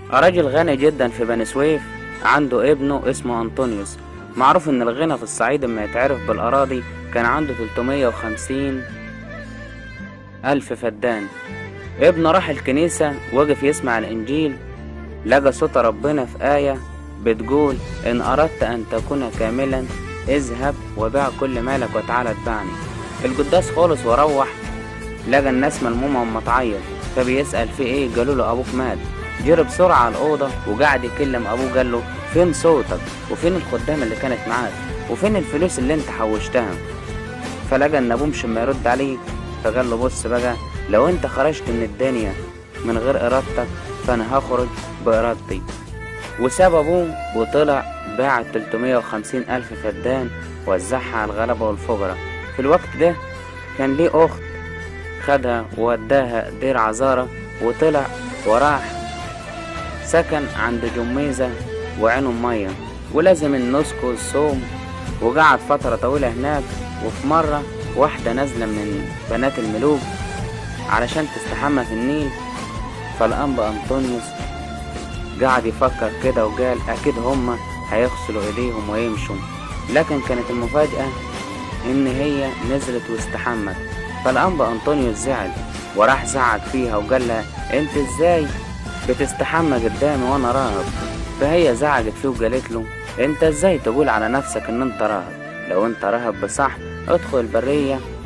راجل غني جدا في بني سويف عنده ابنه اسمه أنطونيوس معروف إن الغنى في الصعيد اما يتعرف بالأراضي كان عنده 350 ألف فدان ابنه راح الكنيسة وقف يسمع الإنجيل لقى صوت ربنا في آية بتقول إن أردت أن تكون كاملا اذهب وبيع كل مالك وتعالى اتبعني القداس خالص وروح لقى الناس ملمومة وما تعيط فبيسأل في ايه قالوا له ابوك مات جري بسرعة على الأوضة وقعد يكلم أبوه قال له فين صوتك وفين الخدامة اللي كانت معاك وفين الفلوس اللي انت حوشتها فلقى ان ابوه مش ما يرد عليه فقال له بص بقى لو انت خرجت من الدنيا من غير ارادتك فانا هخرج بارادتي وساب ابوه وطلع باع 350 الف فدان وزعها على الغلبة والفقراء في الوقت ده كان ليه اخت خدها ووداها دير عزارة وطلع وراح سكن عند جميزة وعينه مية ولازم النسك والصوم وقعد فترة طويلة هناك وفي مرة واحدة نازلة من بنات الملوك علشان تستحمى في النيل فالأنبا أنطونيوس قعد يفكر كده وقال أكيد هما هيغسلوا إيديهم ويمشوا لكن كانت المفاجأة إن هي نزلت واستحمت فالأنبا أنطونيوس زعل وراح زعق فيها وقال لها أنت إزاي بتستحمى قدامي وأنا راهب فهي زعقت فيه وقالت له أنت إزاي تقول على نفسك إن أنت راهب لو أنت راهب بصح ادخل البرية